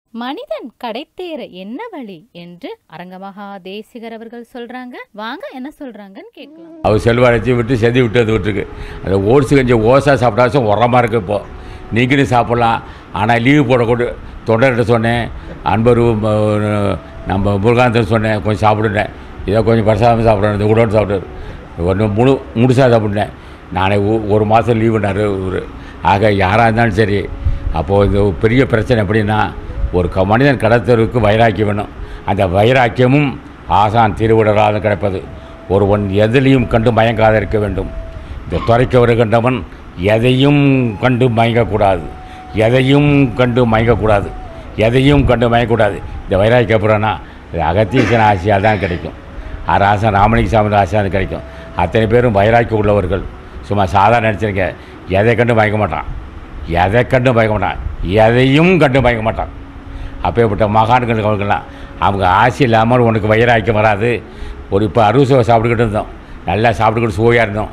மனிதன் கடைத்தேற என்ன வழி என்று அரங்கமகா தேசிகர் அவர்கள் சொல்றாங்க வாங்க என்ன சொல்றாங்கன்னு கேட்கலாம் அவர் செல்வாரச்சி விட்டு செதி விட்டு அது விட்டுருக்கு அந்த ஓட்ஸு கஞ்சி ஓசா சாப்பிட்டாச்சும் உரமாக இருக்குது இப்போ நீங்களும் சாப்பிட்லாம் ஆனால் லீவு போடக்கூட தொண்டர்கிட்ட சொன்னேன் அன்பரு ம- நம்ம முருகாந்தன் சொன்னேன் கொஞ்சம் சாப்பிடுனேன் இதை கொஞ்சம் பிரசாதம் சாப்பிடணும் இந்த உடம்பு சாப்பிட்டு ஒன்று முழு முழுசாக சாப்பிட்டேன் நானே ஒ- ஒரு மாதம் லீவுனாரு இவர் ஆக யாராக இருந்தாலும் சரி அப்போது இந்த பெரிய பிரச்சனை எப்படின்னா ஒரு க மனிதன் கடத்தருக்கு வைராக்கியம் வேணும் அந்த வைராக்கியமும் ஆசான் திருவிடராத கிடைப்பது ஒருவன் எதிலையும் கண்டு மயங்காத இருக்க வேண்டும் இந்த துறைக்க வருகின்றவன் எதையும் கண்டு மயங்கக்கூடாது எதையும் கண்டு மயங்கக்கூடாது எதையும் கண்டு மயங்கக்கூடாது இந்த வைராக்கிய புறனா இது அகத்தீசன் ஆசையாக தான் கிடைக்கும் ஆறு ஆசை ராமலிங்க சாமி ஆசையாக தான் கிடைக்கும் அத்தனை பேரும் வைராக்கியம் உள்ளவர்கள் சும்மா சாதாரண நினச்சிருக்க எதை கண்டு மயக்க மாட்டான் எதை கண்டு மயக்க மாட்டான் எதையும் கண்டு மயக்க மாட்டான் அப்பேற்பட்ட மகான்கள் அவங்கெல்லாம் அவங்க ஆசை இல்லாமல் உனக்கு வைராக்கியம் வராது ஒரு இப்போ அறுசுவை சாப்பிட்டுக்கிட்டு இருந்தோம் நல்லா சாப்பிட்டுக்கிட்டு சுவையாக இருந்தோம்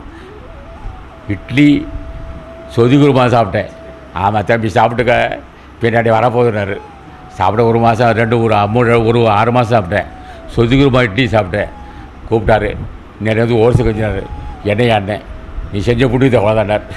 இட்லி சொதி குருமா சாப்பிட்டேன் ஆமாம் தம்பி சாப்பிட்டுக்க பின்னாடி வரப்போகுதுனாரு சாப்பிட ஒரு மாதம் ரெண்டு ஒரு மூணு ஒரு ஆறு மாதம் சாப்பிட்டேன் சொதி குருமா இட்லி சாப்பிட்டேன் கூப்பிட்டாரு நிறைய வந்து ஓடிச்சு கொஞ்சினாரு என்னையா அண்ணன் நீ செஞ்ச புண்ணியத்தை அவ்வளோதாண்டார்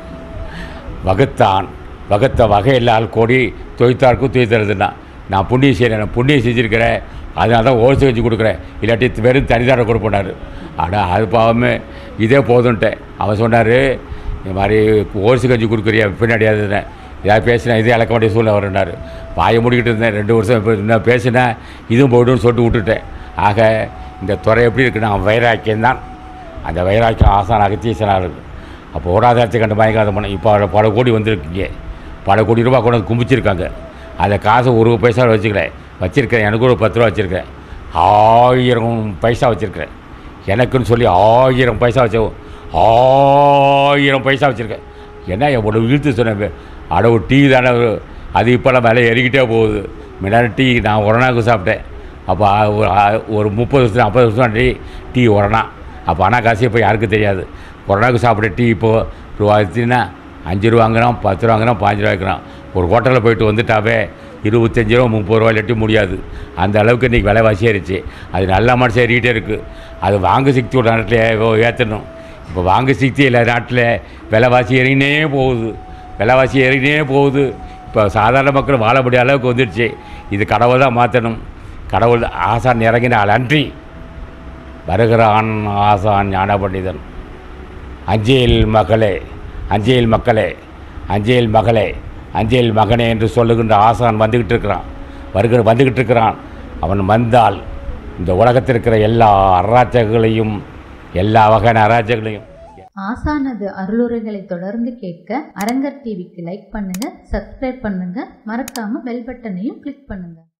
வகுத்தான் வகுத்த வகையில்லால் கோடி தொய்த்தார்க்கும் துய்த்தறதுன்னா நான் புண்ணியம் செய்கிறேன் நான் புண்ணியம் செஞ்சுருக்கிறேன் அதனால தான் ஓடிச்சு வச்சு கொடுக்குறேன் இல்லாட்டி வெறும் தனிதார கொடுப்பேனாரு ஆனால் அது பாவமே இதே போதுன்ட்டேன் அவன் சொன்னார் இந்த மாதிரி ஓடிச்சு கஞ்சி கொடுக்குறியா பின்னாடி அதுனேன் ஏதாவது பேசினா இதே இழக்க வேண்டிய சூழ்நிலை வரேன்னாரு வாயை மூடிக்கிட்டு இருந்தேன் ரெண்டு வருஷம் இப்போ இன்னும் பேசினேன் இதுவும் போய்டுன்னு சொல்லிட்டு விட்டுட்டேன் ஆக இந்த துறை எப்படி இருக்குன்னா வைராக்கியம் தான் அந்த வைராக்கியம் ஆசான் அகத்தீசனாக இருக்குது அப்போ ஓடாதாரத்தை கண்டு மயங்காத பண்ண இப்போ பல கோடி வந்திருக்கீங்க பல கோடி ரூபா கொண்டு வந்து கும்பிச்சிருக்காங்க அந்த காசை ஒரு பைசா வச்சுக்கிறேன் வச்சுருக்கேன் எனக்கு ஒரு பத்து ரூபா வச்சுருக்கேன் ஆயிரம் பைசா வச்சுருக்கிறேன் எனக்குன்னு சொல்லி ஆயிரம் பைசா வச்ச ஆயிரம் பைசா வச்சுருக்கேன் என்ன எவ்வளோ இழுத்து சொன்னேன் அடவு டீ தானே அது இப்போல்லாம் விலை ஏறிக்கிட்டே போகுது முன்னாடி டீ நான் ஒரு நாளுக்கு சாப்பிட்டேன் அப்போ ஒரு ஒரு முப்பது வருஷம் ஐம்பது வருஷம் டீ டீ ஒரணா அப்போ ஆனால் காசு இப்போ யாருக்கும் தெரியாது கொரோனாவுக்கு சாப்பிட்ற டீ இப்போது ரூபாய்னா அஞ்சு ரூபா வாங்குறோம் பத்து ரூபா வாங்குறோம் பாஞ்சு ரூபா வைக்கிறோம் ஒரு ஹோட்டலில் போயிட்டு வந்துட்டாவே இருபத்தஞ்சி ரூபா முப்பது ரூபா இல்லாட்டி முடியாது அந்த அளவுக்கு இன்றைக்கி விலைவாசி ஏறிச்சு அது நல்ல மனுஷன் ஏறிக்கிட்டே இருக்குது அது வாங்கு சக்தியோட நாட்டில் ஏற்றணும் இப்போ வாங்கு சக்தி இல்லை நாட்டில் விலைவாசி ஏறினே போகுது விலைவாசி ஏறினே போகுது இப்போ சாதாரண மக்கள் வாழ முடியாத அளவுக்கு வந்துடுச்சு இது கடவுள் தான் மாற்றணும் கடவுள் ஆசான் இறங்கினால் அன்றி வருகிறான் ஆசான் ஞான பண்டிதன் அஞ்சேல் மகளே அஞ்சேல் மக்களே அஞ்சேல் மகளே அஞ்சேல் மகனே என்று சொல்லுகின்ற ஆசான் வந்துக்கிட்டு இருக்கிறான் வருகிற வந்துக்கிட்டு இருக்கிறான் அவன் வந்தால் இந்த உலகத்தில் இருக்கிற எல்லா அராஜகங்களையும் எல்லா வகையான அராஜகங்களையும் ஆசானது அருளுரைகளை தொடர்ந்து கேட்க அரங்கர் டிவிக்கு லைக் பண்ணுங்க சப்ஸ்கிரைப் பண்ணுங்க மறக்காம பெல் பட்டனையும் கிளிக் பண்ணுங்க